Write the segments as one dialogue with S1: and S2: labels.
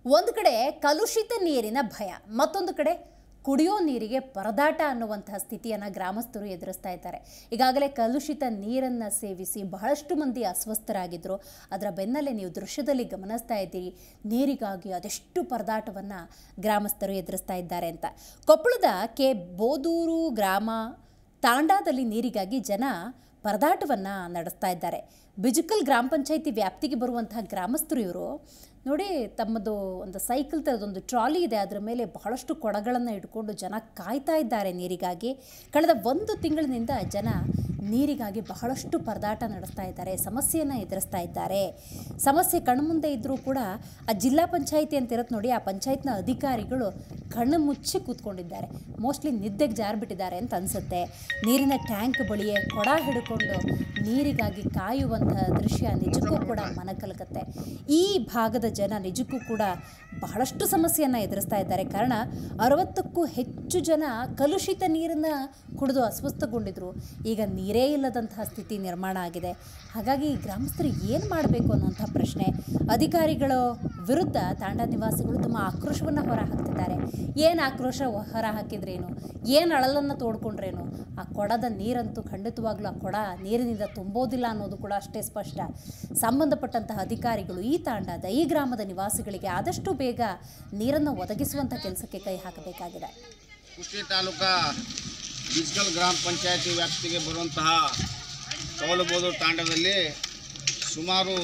S1: ಒಂದು ಕಡೆ ಕಲುಷಿತ ನೀರಿನ ಭಯ ಮತ್ತೊಂದು ಕಡೆ ಕುಡಿಯೋ ನೀರಿಗೆ ಪರದಾಟ ಅನ್ನುವಂತಹ ಸ್ಥಿತಿಯನ್ನು ಗ್ರಾಮಸ್ಥರು ಎದುರಿಸ್ತಾ ಇದ್ದಾರೆ ಈಗಾಗಲೇ ಕಲುಷಿತ ನೀರನ್ನು ಸೇವಿಸಿ ಬಹಳಷ್ಟು ಮಂದಿ ಅಸ್ವಸ್ಥರಾಗಿದ್ದರು ಅದರ ಬೆನ್ನಲ್ಲೇ ನೀವು ದೃಶ್ಯದಲ್ಲಿ ಗಮನಿಸ್ತಾ ಇದ್ದೀರಿ ನೀರಿಗಾಗಿ ಅದೆಷ್ಟು ಪರದಾಟವನ್ನು ಗ್ರಾಮಸ್ಥರು ಎದುರಿಸ್ತಾ ಇದ್ದಾರೆ ಅಂತ ಕೊಪ್ಪಳದ ಕೆ ಬೋದೂರು ಗ್ರಾಮ ತಾಂಡಾದಲ್ಲಿ ನೀರಿಗಾಗಿ ಜನ ಪರದಾಟವನ್ನು ನಡೆಸ್ತಾ ಇದ್ದಾರೆ ಬಿಜುಕಲ್ ಗ್ರಾಮ ಪಂಚಾಯಿತಿ ವ್ಯಾಪ್ತಿಗೆ ಬರುವಂತಹ ಗ್ರಾಮಸ್ಥರು ಇವರು ನೋಡಿ ತಮ್ಮದು ಒಂದು ಸೈಕಲ್ ಥರದೊಂದು ಟ್ರಾಲಿ ಇದೆ ಅದರ ಮೇಲೆ ಬಹಳಷ್ಟು ಕೊಡಗಳನ್ನು ಇಟ್ಕೊಂಡು ಜನ ಕಾಯ್ತಾ ಇದ್ದಾರೆ ನೀರಿಗಾಗಿ ಕಳೆದ ಒಂದು ತಿಂಗಳಿನಿಂದ ಜನ ನೀರಿಗಾಗಿ ಬಹಳಷ್ಟು ಪರದಾಟ ನಡೆಸ್ತಾ ಇದ್ದಾರೆ ಸಮಸ್ಯೆಯನ್ನು ಎದುರಿಸ್ತಾ ಇದ್ದಾರೆ ಸಮಸ್ಯೆ ಕಣ್ಮುಂದೆ ಇದ್ದರೂ ಕೂಡ ಆ ಜಿಲ್ಲಾ ಪಂಚಾಯಿತಿ ಅಂತ ಇರುತ್ತೆ ನೋಡಿ ಆ ಪಂಚಾಯತ್ನ ಅಧಿಕಾರಿಗಳು ಕಣ್ಣು ಮುಚ್ಚಿ ಕೂತ್ಕೊಂಡಿದ್ದಾರೆ ಮೋಸ್ಟ್ಲಿ ನಿದ್ದೆಗೆ ಜಾರ್ಬಿಟ್ಟಿದ್ದಾರೆ ಅಂತ ಅನಿಸುತ್ತೆ ನೀರಿನ ಟ್ಯಾಂಕ್ ಬಳಿಯೇ ಕೊಡ ಹಿಡ್ಕೊಂಡು ನೀರಿಗಾಗಿ ಕಾಯುವಂತಹ ದೃಶ್ಯ ನಿಜಕ್ಕೂ ಕೂಡ ಮನಕಲಕತ್ತೆ ಈ ಭಾಗದ ಜನ ನಿಜಕ್ಕೂ ಕೂಡ ಬಹಳಷ್ಟು ಸಮಸ್ಯೆಯನ್ನು ಎದುರಿಸ್ತಾ ಇದ್ದಾರೆ ಕಾರಣ ಅರವತ್ತಕ್ಕೂ ಹೆಚ್ಚು ಜನ ಕಲುಷಿತ ನೀರನ್ನು ಕುಡಿದು ಅಸ್ವಸ್ಥಗೊಂಡಿದ್ರು ಈಗ ನೀರೇ ಇಲ್ಲದಂತಹ ಸ್ಥಿತಿ ನಿರ್ಮಾಣ ಆಗಿದೆ ಹಾಗಾಗಿ ಗ್ರಾಮಸ್ಥರು ಏನು ಮಾಡಬೇಕು ಅನ್ನುವಂಥ ಪ್ರಶ್ನೆ ಅಧಿಕಾರಿಗಳ ವಿರುದ್ಧ ತಾಂಡ ನಿವಾಸಿಗಳು ತಮ್ಮ ಆಕ್ರೋಶವನ್ನು ಹೊರ ಹಾಕ್ತಿದ್ದಾರೆ ಏನು ಆಕ್ರೋಶ ಹೊರ ಹಾಕಿದ್ರೇನು ಏನು ಅಳಲನ್ನು ತೋಡ್ಕೊಂಡ್ರೇನು ಆ ಕೊಡದ ನೀರಂತೂ ಖಂಡಿತವಾಗ್ಲೂ ಆ ಕೊಡ ನೀರಿನಿಂದ ತುಂಬೋದಿಲ್ಲ ಅನ್ನೋದು ಕೂಡ ಅಷ್ಟೇ ಸ್ಪಷ್ಟ ಸಂಬಂಧಪಟ್ಟಂತಹ ಅಧಿಕಾರಿಗಳು ಈ ತಾಂಡದ ಈ ಗ್ರಾಮದ ನಿವಾಸಿಗಳಿಗೆ ಆದಷ್ಟು ಬೇಗ ನೀರನ್ನು ಒದಗಿಸುವಂಥ ಕೆಲಸಕ್ಕೆ ಕೈ ಹಾಕಬೇಕಾಗಿದೆ
S2: ಕುಷ್ಟಗಿ ತಾಲೂಕಾ ಬಿಜ್ಗಲ್ ಗ್ರಾಮ ಪಂಚಾಯತಿ ವ್ಯಾಪ್ತಿಗೆ ಬರುವಂತಹ ಕವಲಬೋದು ತಾಂಡದಲ್ಲಿ ಸುಮಾರು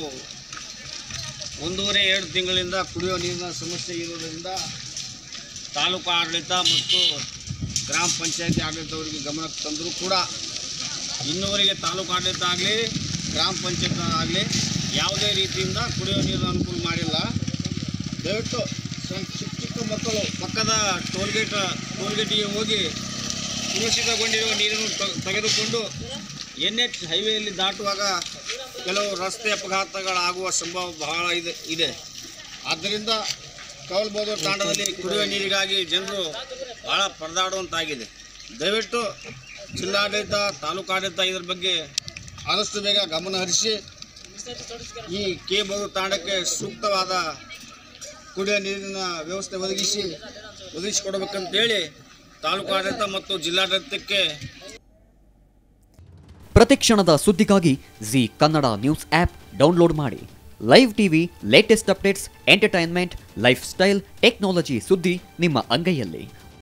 S2: ಒಂದೂವರೆ ಎರಡು ತಿಂಗಳಿಂದ ಕುಡಿಯುವ ನೀರಿನ ಸಮಸ್ಯೆ ಇರುವುದರಿಂದ ತಾಲೂಕು ಆಡಳಿತ ಮತ್ತು ಗ್ರಾಮ ಪಂಚಾಯತಿ ಆಡಳಿತವರಿಗೆ ಗಮನಕ್ಕೆ ತಂದರೂ ಕೂಡ ಇನ್ನುವರೆಗೆ ತಾಲೂಕು ಆಡಳಿತ ಆಗಲಿ ಗ್ರಾಮ ಪಂಚಾಯತ್ ಆಗಲಿ ಯಾವುದೇ ರೀತಿಯಿಂದ ಕುಡಿಯುವ ನೀರಿನ ಅನುಕೂಲ ಮಾಡಿಲ್ಲ ದಯವಿಟ್ಟು ಸಣ್ಣ ಚಿಕ್ಕ ಚಿಕ್ಕ ಮಕ್ಕಳು ಪಕ್ಕದ ಟೋಲ್ಗೇಟ್ ಟೋಲ್ಗೇಟಿಗೆ ಹೋಗಿ ಕಲುಷಿತಗೊಂಡಿರುವ ನೀರನ್ನು ತ- ತೆಗೆದುಕೊಂಡು ಎನ್ ಎಚ್ ಹೈವೇಯಲ್ಲಿ ದಾಟುವಾಗ ಕೆಲವು ರಸ್ತೆ ಅಪಘಾತಗಳಾಗುವ ಸಂಭವ ಬಹಳ ಇದೆ ಇದೆ ಆದ್ದರಿಂದ ಕವಲ್ಬೋದು ತಾಂಡದಲ್ಲಿ ಕುಡಿಯುವ ನೀರಿಗಾಗಿ ಜನರು ಬಹಳ ಪರದಾಡುವಂತಾಗಿದೆ ದಯವಿಟ್ಟು ಜಿಲ್ಲಾಡಳಿತ ತಾಲೂಕು ಆಡಳಿತ ಇದರ ಬಗ್ಗೆ ಆದಷ್ಟು ಬೇಗ ಗಮನ ಹರಿಸಿ ಈ ಕೆ ಬೋದು ತಾಂಡಕ್ಕೆ ಸೂಕ್ತವಾದ ಕುಡಿಯುವ ನೀರಿನ ವ್ಯವಸ್ಥೆ ಒದಗಿಸಿ ಒದಗಿಸಿಕೊಡ್ಬೇಕಂತೇಳಿ ತಾಲೂಕು ಆಡಳಿತ ಮತ್ತು ಜಿಲ್ಲಾಡಳಿತಕ್ಕೆ
S3: ಪ್ರತಿಕ್ಷಣದ ಸುದ್ದಿಗಾಗಿ Zee Kannada news app download ಮಾಡಿ live TV latest updates entertainment lifestyle technology ಸುದ್ದಿ ನಿಮ್ಮ ಅಂಗೈಯಲ್ಲಿ